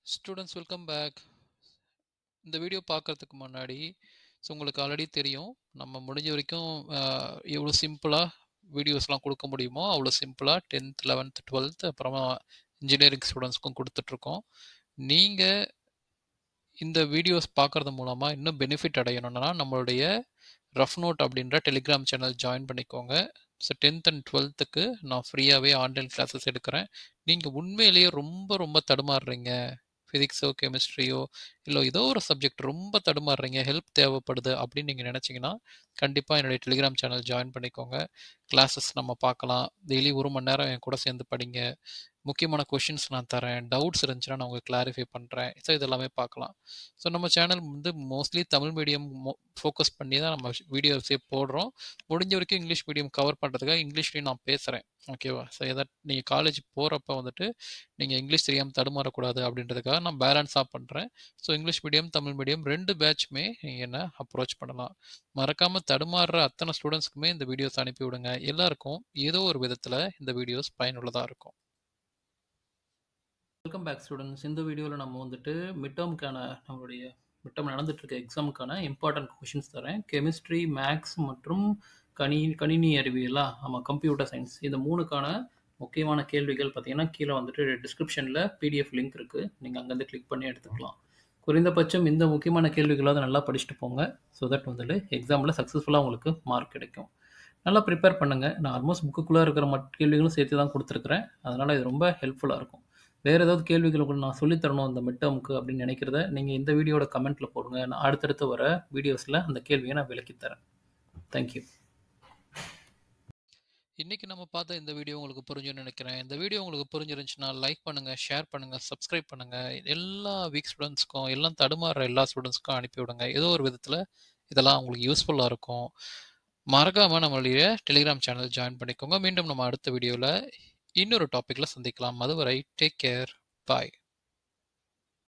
students welcome back இந்த video பார்க்கறதுக்கு முன்னாடி ஸோ உங்களுக்கு ஆல்ரெடி தெரியும் நம்ம முடிஞ்ச வரைக்கும் அஹ், எவ்வளோ சிம்பிளாக வீடியோஸ்லாம் கொடுக்க முடியுமோ அவ்வளோ சிம்பிளாக டென்த் லெவன்த் டுவெல்த் அப்புறமா இன்ஜினியரிங் ஸ்டூடெண்ட்ஸ்க்கும் கொடுத்துட்ருக்கோம் நீங்கள் இந்த வீடியோஸ் பார்க்கறது மூலமாக இன்னும் பெனிஃபிட் அடையணும்னா நம்மளுடைய ரஃப் நோட் அப்படின்ற டெலிகிராம் சேனல் ஜாயின் பண்ணிக்கோங்க ஸோ டென்த் அண்ட் டுவெல்த்துக்கு நான் ஃப்ரீயாகவே ஆன்லைன் கிளாஸஸ் எடுக்கிறேன் நீங்கள் உண்மையிலேயே ரொம்ப ரொம்ப தடுமாறுறீங்க ஃபிசிக்ஸோ கெமிஸ்ட்ரியோ இல்லை ஏதோ ஒரு சப்ஜெக்ட் ரொம்ப தடுமாறுறீங்க ஹெல்ப் தேவைப்படுது அப்படின்னு நீங்கள் நினச்சிங்கன்னா கண்டிப்பாக என்னுடைய டெலிகிராம் சேனல் ஜாயின் பண்ணிக்கோங்க கிளாஸஸ் நம்ம பார்க்கலாம் டெய்லி ஒரு மணி நேரம் என் கூட சேர்ந்து படிங்க முக்கியமான கொஷின்ஸ் நான் தரேன் டவுட்ஸ் இருந்துச்சுன்னா நான் உங்களுக்கு கிளாரிஃபை பண்ணுறேன் ஸோ இதெல்லாமே பார்க்கலாம் ஸோ நம்ம சேனல் வந்து மோஸ்ட்லி தமிழ் மீடியம் ஃபோக்கஸ் பண்ணி தான் நம்ம வீடியோஸே போடுறோம் முடிஞ்ச வரைக்கும் இங்கிலீஷ் மீடியம் கவர் பண்ணுறதுக்காக இங்கிலீஷ்லேயும் நான் பேசுகிறேன் ஓகேவா ஸோ எதா நீங்கள் காலேஜ் போகிறப்ப வந்துட்டு நீங்கள் இங்கிலீஷ் தெரியாமல் தடுமாறக்கூடாது அப்படின்றதுக்காக நான் பேலன்ஸாக பண்ணுறேன் so English medium Tamil medium ரெண்டு பேட்ச்மே நீங்கள் என்ன அப்ரோச் பண்ணலாம் மறக்காமல் தடுமாறுற அத்தனை ஸ்டூடெண்ட்ஸ்க்குமே இந்த வீடியோஸ் அனுப்பி விடுங்க எல்லாருக்கும் ஏதோ ஒரு விதத்தில் இந்த வீடியோஸ் பயனுள்ளதாக இருக்கும் வெல்கம் பேக் ஸ்டூடெண்ட்ஸ் இந்த வீடியோவில் நம்ம வந்துட்டு மிட் டேர்முக்கான நம்மளுடைய மிட் டேர்ம் நடந்துட்டு இருக்க எக்ஸாமுக்கான இம்பார்ட்டன்ட் கொஷின்ஸ் தரேன் கெமிஸ்ட்ரி மேக்ஸ் மற்றும் கணி கணினி அறிவியலா ஆமாம் கம்ப்யூட்டர் சயின்ஸ் இந்த மூணுக்கான முக்கியமான கேள்விகள் பார்த்தீங்கன்னா கீழே வந்துட்டு டிஸ்கிரிப்ஷனில் பிடிஎஃப் லிங்க் இருக்குது நீங்கள் அங்கேருந்து கிளிக் பண்ணி எடுத்துக்கலாம் குறைந்தபட்சம் இந்த முக்கியமான கேள்விகளாவது நல்லா படிச்சுட்டு போங்க ஸோ தட் வந்துட்டு எக்ஸாமில் சக்ஸஸ்ஃபுல்லாக உங்களுக்கு மார்க் கிடைக்கும் நல்லா ப்ரிப்பேர் பண்ணுங்கள் நான் ஆல்மோஸ்ட் புக்குக்குள்ளே இருக்கிற மட் கேள்விகளும் சேர்த்து தான் கொடுத்துருக்குறேன் அதனால் இது ரொம்ப ஹெல்ப்ஃபுல்லாக இருக்கும் வேறு ஏதாவது கேள்விகள் உங்களுக்கு நான் சொல்லித் தரணும் இந்த மிட் டேர்முக்கு அப்படின்னு நினைக்கிறத நீங்கள் இந்த வீடியோட கமெண்ட்டில் போடுங்க நான் அடுத்தடுத்து வர வீடியோஸில் அந்த கேள்வியை நான் விளக்கி தரேன் தேங்க்யூ இன்னைக்கு நம்ம பார்த்த இந்த வீடியோ உங்களுக்கு புரிஞ்சுன்னு நினைக்கிறேன் இந்த வீடியோ உங்களுக்கு புரிஞ்சிருந்துச்சுன்னா லைக் பண்ணுங்க ஷேர் பண்ணுங்க சப்ஸ்கிரைப் பண்ணுங்க எல்லா வீக் ஸ்டூடெண்ட்ஸ்க்கும் எல்லாம் தடுமாறுற எல்லா ஸ்டூடெண்ட்ஸ்க்கும் அனுப்பி விடுங்க ஏதோ ஒரு விதத்தில் இதெல்லாம் உங்களுக்கு யூஸ்ஃபுல்லாக இருக்கும் மறக்காம நம்மளுடைய டெலிகிராம் சேனல் ஜாயின் பண்ணிக்கோங்க மீண்டும் நம்ம அடுத்த வீடியோவில் இன்னொரு டாப்பிக்கில் சந்திக்கலாம் அதுவரை டேக் கேர் பாய்